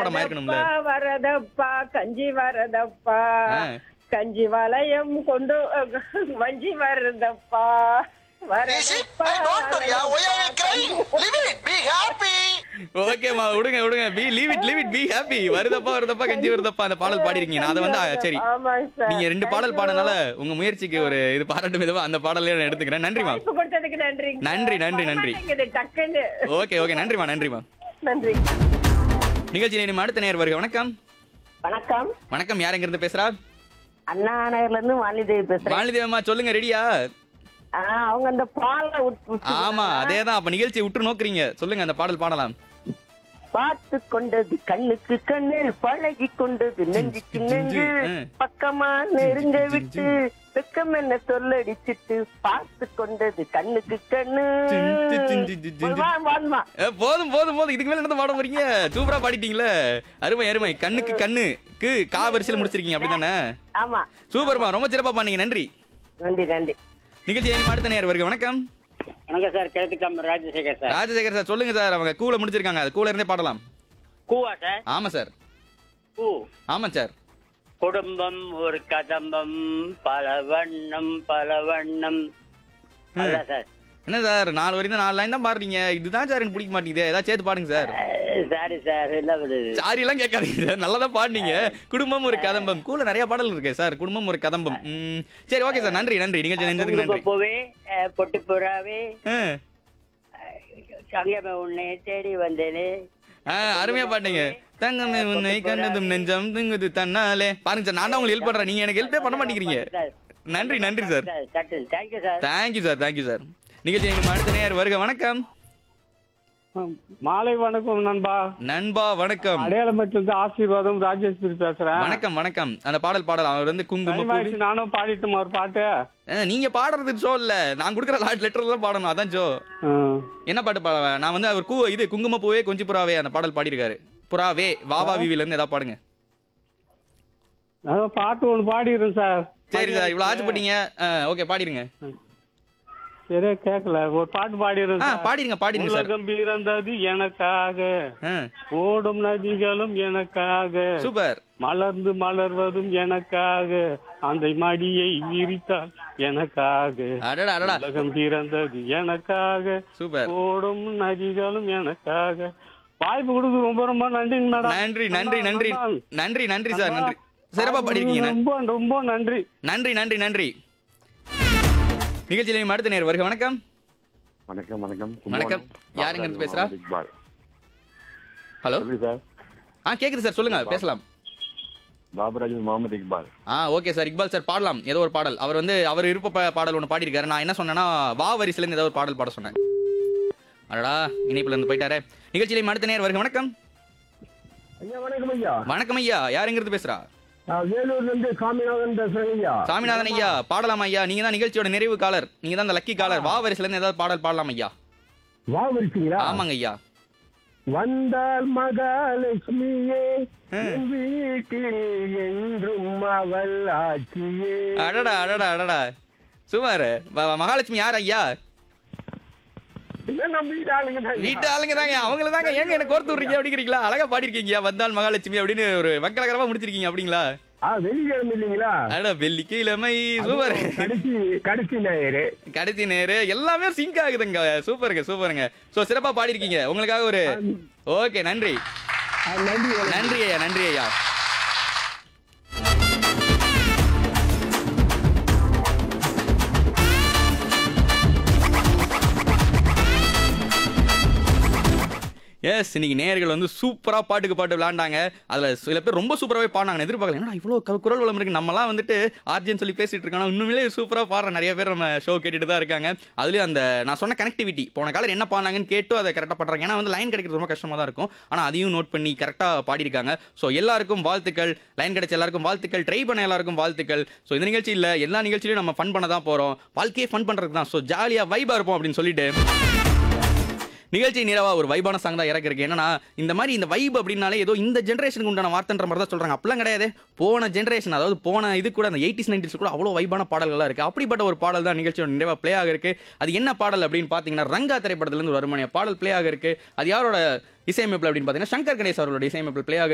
படம் இருக்கணும்ல வரதப்பா, வரதப்பா கஞ்சி வரதப்பா ஆ. கஞ்சி வளையம் கொண்டு அஹ், வஞ்சி வரதப்பா வரதப்பா, ஓகேமா விடுங்க விடுங்க be leave it leave it be happy வருதப்பா வருதப்பா கஞ்சி வருதப்பா அந்த பாடல் பாடிருக்கீங்க நான் அதை வந்து ஆ, சரி ஆமாங்க சார் நீங்க ரெண்டு பாடல் Thank you. பாடனால உங்க முயற்சிக்கு ஒரு இது பாராட்டு விதமா அந்த பாடலே நான் எடுத்துக்கிறேன் நன்றிமா வாய்ப்பு கொடுத்ததுக்கு நன்றிங்க நன்றி, நன்றி, நன்றி. வரமாட்டேங்குது டக்குன்னு ஓகே ஓகே நன்றிமா நன்றிமா நன்றி நிகழ்ச்சி நேரம் அடுத்த நேர் வருக வணக்கம் வணக்கம் வணக்கம் யார் எங்க இருந்து பேசுறா அண்ணா நகர்ல இருந்து வாலிதேவி பேசுறேன் வாலிதேவம்மா சொல்லுங்க ரெடியா ஆ, அவங்க அந்த பாலை ஆமா அதேதான் அப்ப நிகழ்ச்சி விட்டு நோக்குறீங்க சொல்லுங்க அந்த பாடல் பாடலாம் பார்த்து கொண்டது கண்ணுக்கு கண்ணு பழகி கொண்டது நெஞ்சுக்கு நெஞ்சு ம். பக்கமா நெருங்க விட்டு வெக்கம் என்ன சொல்லடிச்சிட்டு பார்த்து கொண்டது கண்ணுக்கு கண்ணு வா, வாம்மா. ஏ, போதும் போதும் போதும் இதுக்கு மேல என்ன பாட போறீங்க சூப்பரா பாடிட்டீங்களே அருமை அருமை கண்ணுக்கு கண்ணுக்கு கா வரிசையில் முடிச்சிருக்கீங்க அப்படிதானே ஆமா சூப்பர்மா ரொம்ப சிறப்பா பண்ணீங்க நன்றி நன்றி நன்றி நிகழ்ச்சி நேரம் அடுத்த நேர் வருக வணக்கம் வணக்கம் சார் கிழக்கு ராஜசேகர் சார் ராஜசேகர் சார் சொல்லுங்க சார் அவங்க கூல முடிச்சிருக்காங்க அது கூல இருந்தே பாடலாம் கூவா சார் ஆமா சார் கூ ஆமா சார் குடும்பம் ஒரு கதம்பம் பல வண்ணம் பல வண்ணம் அதான் சார் என்ன சார் நாலு வரைக்கும் தான் நாலு லைன் தான் பாடுறீங்க இதுதான் சார் எனக்கு பிடிக்க மாட்டேங்குது ஏதாவது சேர்த்து பாடுங்க சார் சாரி சார் என்ன பண்ணுது சாரி எல்லாம் கேட்காதீங்க சார் நல்லா தான் பாடுனீங்க குடும்பம் ஒரு கதம்பம் கூல நிறைய பாடல் இருக்கு சார் குடும்பம் ஒரு கதம்பம் ம், சரி ஓகே சார் நன்றி நன்றி நிகழ்ச்சி நின்றதுக்கு நன்றி பூவே பொட்டு புறாவே ஆ. சங்கமே உன்னை தேடி வந்தேனே ஆ, அருமையா பாட்டீங்க தங்கமே உன்னை கண்டதும் நெஞ்சம் திங்குது தன்னாலே பாருங்க சார் நான் தான் உங்களுக்கு ஹெல்ப் பண்றேன் நீங்க எனக்கு ஹெல்ப்பே பண்ண மாட்டேங்கிறீங்க நன்றி நன்றி sir thank you sir thank you sir thank you sir நிகழ்ச்சி எங்க அடுத்த நேர் வருக வணக்கம் மாலை வணக்கம் நண்பா நண்பா வணக்கம் அடையாளமற்றது ஆசீர்வாதம் ராஜேஸ்வரி பேசுறேன் வணக்கம் வணக்கம் அந்த பாடல் பாடல் அவர் வந்து குங்குமம் டைம் ஆயிடுச்சு நானும் பாடிட்டுமா ஒரு பாட்டு ஆ, நீங்க பாடுறது ஜோ இல்ல நான் கொடுக்குற லாட் லெட்டர் தான் பாடணும் அதான் ஜோ ஆ. என்ன பாட்டு பாட நான் வந்து அவர் கூ இது குங்கும பூவே கொஞ்சி புறாவே அந்த பாடல் பாடியிருக்காரு புறாவே வாவா விவில இருந்து ஏதாவது பாடுங்க அதான் பாட்டு ஒன்று பாடிடுறேன் சார் சரி சார் இவ்வளவு ஆச்சுப்பட்டீங்க ஓகே பாடிருங்க சரியா கேட்கல ஒரு பாட்டு பாடிடுறேன் ஆ சார் பாடிருங்க பாடிருங்க சார் உலகம் பிறந்தது எனக்காக ஆ, ஓடும் நதிகளும் எனக்காக சூப்பர் மலர்ந்து மலர்வதும் எனக்காக அந்த மடியை விரித்தால் எனக்காக அடடா அடடா உலகம் பிறந்தது எனக்காக சூப்பர் ஓடும் நதிகளும் எனக்காக வாய்ப்பு கொடுத்து ரொம்ப ரொம்ப நன்றி மேடம் நன்றி நன்றி நன்றி நன்றி நன்றி சார் நன்றி சிறப்பா பாடிருக்கீங்க நன்றி. ரொம்ப ரொம்ப நன்றி நன்றி நன்றி நன்றி நிகழ்ச்சியில அடுத்த நேர் வருக வணக்கம் வணக்கம் வணக்கம் வணக்கம். யாருங்க இருந்து பேசுறா? இக்பால் ஹலோ எப்படி சார் ஆ கேக்குது சார் சொல்லுங்க பேசலாம் பாபராஜ் முகமது இக்பால் ஆ ஓகே சார் இக்பால் சார் பாடலாம் ஏதோ ஒரு பாடல் அவர் வந்து அவர் விருப்ப பா- பாடல் ஒன்று பாடியிருக்காரு நான் என்ன சொன்னேன்னா வா வரிசையில இருந்து ஏதோ ஒரு பாடல் பாட சொன்னேன் அடடா இணைப்புல இருந்து போயிட்டாரே நிகழ்ச்சியில அடுத்த நேர் வருக வணக்கம் ஐயா வணக்கம் ஐயா வணக்கம் ஐயா யார் எங்கிருந்து பேசுறா நான் வேலூர்ல இருந்து சாமிநாதன் பேசுறேன் ஐயா சாமிநாதன் ஐயா பாடலாம் ஐயா நீங்க தான் நிகழ்ச்சியோட நிறைவு காலர் நீங்க தான் அந்த லக்கி காலர் வா வரிசையில இருந்து ஏதாவது பாடல் பாடலாம் ஐயா வா வரிசைங்களா ஆமாங்க ஐயா வந்தால் மகாலட்சுமியே என் வீட்டில் என்றும் அவள் ஆட்சியே அடடா அடடா அடடா சுமார் மகாலட்சுமி யார் ஐயா என்ன நம்ம வீட்டு ஆளுங்க தான் ஐயா. வீட்டு ஆளுங்க தாங்க அவங்கள தாங்க ஏங்க எனக்கு கோர்த்து விடுறீங்க அப்படிங்கிறீங்களா அழகா பாடிருக்கீங்க வந்தால் மகாலட்சுமி அப்படின்னு ஒரு வக்கலகரமா முடிச்சிருக்கீங்க அப்படிங்களா ஆ வெள்ளிக்கிழமை இல்லைங்களா அட வெள்ளிக்கு இளமை சூப்பர் கடைசி கடைசி ஞாயிறு கடைசி நேரு எல்லாமே சிங்க் ஆகுதுங்க சூப்பருங்க சூப்பருங்க சோ சிறப்பா பாடிருக்கீங்க உங்களுக்காக ஒரு ஓகே நன்றி ஆ, நன்றி நன்றி ஐயா நன்றி ஐயா எஸ் இன்னைக்கு நேயர்கள் வந்து சூப்பரா பாட்டுக்கு பாட்டு விளையாண்டாங்க அதுல சில பேர் ரொம்ப சூப்பராகவே பாடினாங்க நான் எதிர்பார்க்கல என்னடா இவ்வளோ கு- குரல் வளம் இருக்கு நம்மலாம் வந்துட்டு ஆர்ஜின்னு சொல்லி பேசிட்டு இருக்காங்க உண்மையிலே சூப்பரா பாடுற நிறைய பேர் நம்ம ஷோ கேட்டுட்டு தான் இருக்காங்க அதுலயும் அந்த நான் சொன்ன கனெக்டிவிட்டி போன காலர் என்ன பாடினாங்கன்னு கேட்டு அதை கரெக்டாக பண்றாங்க ஏன்னா வந்து லைன் கிடைக்கிறது ரொம்ப கஷ்டமா தான் இருக்கும் ஆனா அதையும் நோட் பண்ணி கரெக்டாக பாடியிருக்காங்க ஸோ எல்லாருக்கும் வாழ்த்துக்கள் லைன் கிடைச்ச எல்லாருக்கும் வாழ்த்துக்கள் ட்ரை பண்ண எல்லாருக்கும் வாழ்த்துக்கள் ஸோ இந்த நிகழ்ச்சியில் எல்லா நிகழ்ச்சியிலும் நம்ம ஃபன் பண்ண தான் போறோம் வாழ்க்கையே ஃபன் பண்றதுக்கு தான் ஸோ ஜாலியாக வைபா இருப்போம் அப்படின்னு சொல்லிட்டு நிகழ்ச்சி நிறவா ஒரு வைபான சாங் தான் இறக்கிருக்கு என்னன்னா இந்த மாதிரி இந்த வைப் அப்படின்னாலே ஏதோ இந்த ஜென்ரேஷனுக்கு உண்டான வார்த்தைன்ற மாதிரி தான் சொல்றாங்க அப்படிலாம் கிடையாது போன ஜென்ரேஷன் அதாவது போன இது கூட அந்த எயிட்டிஸ் நைன்டிஸ் கூட அவ்வளோ வைபான பாடல்கள்லாம் இருக்கு அப்படிப்பட்ட ஒரு பாடல் தான் நிகழ்ச்சியோட நிறைவா ப்ளே ஆக இருக்கு அது என்ன பாடல் அப்படின்னு பார்த்தீங்கன்னா ரங்கா திரைப்படத்துல இருந்து ஒரு அருமையான பாடல் ப்ளே ஆக இருக்கு அது யாரோட இசையமைப்பில் அப்படின்னு பார்த்தீங்கன்னா சங்கர் கணேஷ் அவர்களோட இசையமைப்பில் ப்ளே ஆக